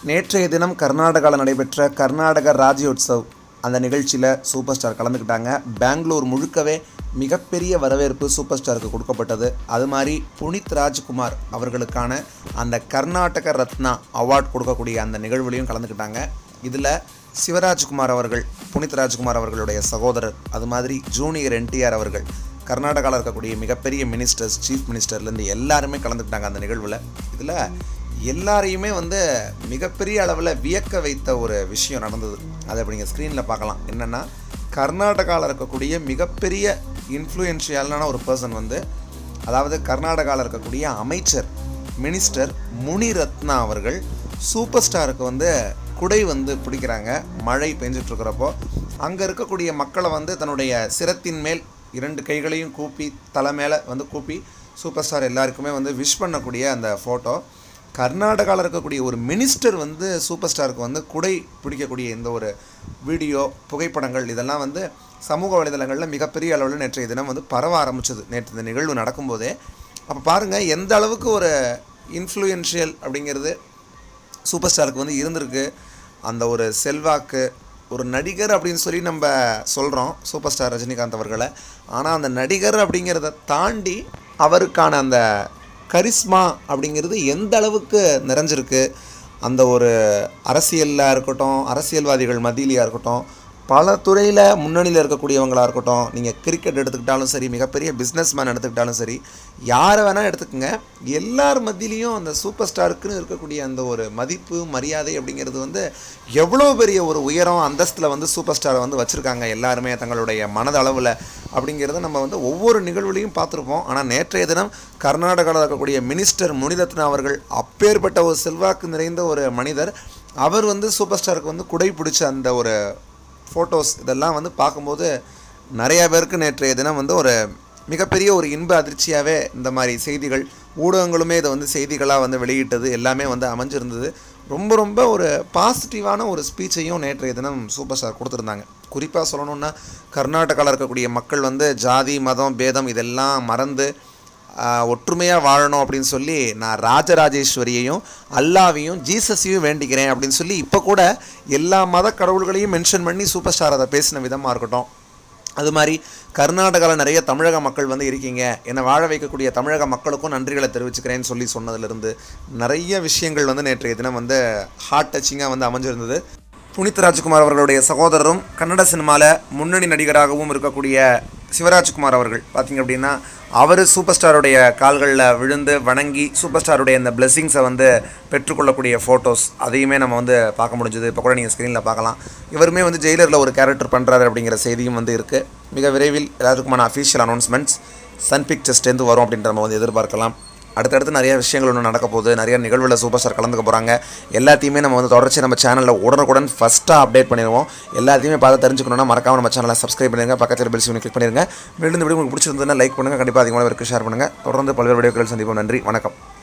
நேற்றைய தினம் கர்நாடகாவில் நடைபெற்ற கர்நாடக ராஜ்யோத்சவ் அந்த நிகழ்ச்சியில் சூப்பர் ஸ்டார் கலந்துக்கிட்டாங்க பெங்களூர் முழுக்கவே மிகப்பெரிய வரவேற்பு சூப்பர் ஸ்டாருக்கு கொடுக்கப்பட்டது அது மாதிரி புனித் ராஜ்குமார் அவர்களுக்கான அந்த கர்நாடக ரத்னா அவார்ட் கொடுக்கக்கூடிய அந்த நிகழ்வுலையும் கலந்துக்கிட்டாங்க இதில் சிவராஜ்குமார் அவர்கள் புனித் ராஜ்குமார் அவர்களுடைய சகோதரர் அது மாதிரி ஜூனியர் என்டிஆர் அவர்கள் கர்நாடகாவில் இருக்கக்கூடிய மிகப்பெரிய மினிஸ்டர்ஸ் சீஃப் மினிஸ்டர்லேருந்து எல்லாருமே கலந்துக்கிட்டாங்க அந்த நிகழ்வில் இதில் எல்லாரையுமே வந்து மிகப்பெரிய அளவில் வியக்க வைத்த ஒரு விஷயம் நடந்தது அதை அப்படி நீங்கள் ஸ்க்ரீனில் பார்க்கலாம் என்னென்னா கர்நாடகாவில் இருக்கக்கூடிய மிகப்பெரிய இன்ஃப்ளூயன்ஷியலான ஒரு பர்சன் வந்து அதாவது கர்நாடகாவில் இருக்கக்கூடிய அமைச்சர் மினிஸ்டர் முனிரத்னா அவர்கள் சூப்பர் ஸ்டாருக்கு வந்து குடை வந்து பிடிக்கிறாங்க மழை பெஞ்சிட்டு இருக்கிறப்போ அங்கே இருக்கக்கூடிய மக்களை வந்து தன்னுடைய சிரத்தின் மேல் இரண்டு கைகளையும் கூப்பி தலை மேலே வந்து கூப்பி சூப்பர் ஸ்டார் எல்லாருக்குமே வந்து விஷ் பண்ணக்கூடிய அந்த ஃபோட்டோ கர்நாடகாவில் இருக்கக்கூடிய ஒரு மினிஸ்டர் வந்து சூப்பர் ஸ்டாருக்கு வந்து குடை பிடிக்கக்கூடிய இந்த ஒரு வீடியோ புகைப்படங்கள் இதெல்லாம் வந்து சமூக வலைதளங்களில் மிகப்பெரிய அளவில் நேற்றைய தினம் வந்து பரவ ஆரம்பிச்சது நேற்று இந்த நிகழ்வு நடக்கும்போதே அப்போ பாருங்கள் எந்த அளவுக்கு ஒரு இன்ஃப்ளூயன்ஷியல் அப்படிங்கிறது சூப்பர் ஸ்டாருக்கு வந்து இருந்திருக்கு அந்த ஒரு செல்வாக்கு ஒரு நடிகர் அப்படின்னு சொல்லி நம்ம சொல்கிறோம் சூப்பர் ஸ்டார் ரஜினிகாந்த் அவர்களை ஆனால் அந்த நடிகர் அப்படிங்கிறத தாண்டி அவருக்கான அந்த கரிஸ்மா அப்படிங்கிறது எந்த அளவுக்கு நிறைஞ்சிருக்கு அந்த ஒரு அரசியலில் இருக்கட்டும் அரசியல்வாதிகள் மத்தியிலையாக இருக்கட்டும் பல துறையில் முன்னணியில் இருக்கக்கூடியவங்களாக இருக்கட்டும் நீங்கள் கிரிக்கெட் எடுத்துக்கிட்டாலும் சரி மிகப்பெரிய பிஸ்னஸ் மேன் எடுத்துக்கிட்டாலும் சரி யாரை வேணால் எடுத்துக்கோங்க எல்லார் மத்தியிலையும் அந்த சூப்பர் ஸ்டாருக்குன்னு இருக்கக்கூடிய அந்த ஒரு மதிப்பு மரியாதை அப்படிங்கிறது வந்து எவ்வளோ பெரிய ஒரு உயரம் அந்தஸ்தில் வந்து சூப்பர் ஸ்டாரை வந்து வச்சுருக்காங்க எல்லாருமே தங்களுடைய மனதளவில் அப்படிங்கிறத நம்ம வந்து ஒவ்வொரு நிகழ்வுலையும் பார்த்துருப்போம் ஆனால் நேற்றைய தினம் கர்நாடகாவில் இருக்கக்கூடிய மினிஸ்டர் முனிரத்னா அவர்கள் அப்பேற்பட்ட ஒரு செல்வாக்கு நிறைந்த ஒரு மனிதர் அவர் வந்து சூப்பர் ஸ்டாருக்கு வந்து குடை பிடிச்ச அந்த ஒரு ஃபோட்டோஸ் இதெல்லாம் வந்து பார்க்கும்போது நிறைய பேருக்கு நேற்றைய தினம் வந்து ஒரு மிகப்பெரிய ஒரு இன்ப அதிர்ச்சியாகவே இந்த மாதிரி செய்திகள் ஊடகங்களுமே இதை வந்து செய்திகளாக வந்து வெளியிட்டது எல்லாமே வந்து அமைஞ்சிருந்தது ரொம்ப ரொம்ப ஒரு பாசிட்டிவான ஒரு ஸ்பீச்சையும் நேற்றைய தினம் சூப்பர் ஸ்டார் கொடுத்துருந்தாங்க குறிப்பாக சொல்லணுன்னா கர்நாடகாவில் இருக்கக்கூடிய மக்கள் வந்து ஜாதி மதம் பேதம் இதெல்லாம் மறந்து ஒற்றுமையாக வாழணும் அப்படின்னு சொல்லி நான் ராஜராஜேஸ்வரியையும் அல்லாவையும் ஜீசஸையும் வேண்டிக்கிறேன் அப்படின்னு சொல்லி இப்போ கூட எல்லா மத கடவுள்களையும் மென்ஷன் பண்ணி சூப்பர் ஸ்டார் அதை பேசின விதமாக இருக்கட்டும் அது மாதிரி கர்நாடகாவில் நிறைய தமிழக மக்கள் வந்து இருக்கீங்க என்னை வாழ வைக்கக்கூடிய தமிழக மக்களுக்கும் நன்றிகளை தெரிவிச்சுக்கிறேன்னு சொல்லி சொன்னதுலேருந்து நிறைய விஷயங்கள் வந்து நேற்றைய தினம் வந்து ஹார்ட் டச்சிங்காக வந்து அமைஞ்சிருந்தது புனித் ராஜ்குமார் அவர்களுடைய சகோதரரும் கன்னட சினிமாவில் முன்னணி நடிகராகவும் இருக்கக்கூடிய சிவராஜ்குமார் அவர்கள் பார்த்திங்க அப்படின்னா அவர் சூப்பர் ஸ்டாருடைய கால்களில் விழுந்து வணங்கி சூப்பர் ஸ்டாருடைய இந்த பிளெஸ்ஸிங்ஸை வந்து பெற்றுக்கொள்ளக்கூடிய ஃபோட்டோஸ் அதையுமே நம்ம வந்து பார்க்க முடிஞ்சது இப்போ கூட நீங்கள் ஸ்க்ரீனில் பார்க்கலாம் இவருமே வந்து ஜெயிலரில் ஒரு கேரக்டர் பண்ணுறாரு அப்படிங்கிற செய்தியும் வந்து இருக்குது மிக விரைவில் எல்லாத்துக்குமான அஃபீஷியல் அனௌன்ஸ்மெண்ட்ஸ் சன் பிக்சர்ஸ்லேருந்து வரும் அப்படின்ற நம்ம வந்து எதிர்பார்க்கலாம் அடுத்தடுத்து நிறைய விஷயங்கள் ஒன்று நடக்க போகுது நிறைய நிகழ்வில் சூப்பர் ஸ்டார் கலந்துக்க போகிறாங்க எல்லாத்தையுமே நம்ம வந்து தொடர்ச்சி நம்ம சேனலில் உடனுக்குடன் ஃபஸ்ட்டாக அப்டேட் பண்ணிடுவோம் எல்லாத்தையுமே பார்த்து தெரிஞ்சுக்கணும்னா மறக்காம நம்ம சேனலை சப்ஸ்கிரைப் பண்ணிருங்க பக்கத்தில் பெல் சிவனை கிளிக் பண்ணிருங்க மீண்டும் இந்த வீடியோ உங்களுக்கு பிடிச்சிருந்ததுன்னா லைக் பண்ணுங்கள் கண்டிப்பாக அதிகமாக பேருக்கு ஷேர் பண்ணுங்கள் தொடர்ந்து பல்வேறு வீடியோக்கள் சந்திப்போம் நன்றி வணக்கம்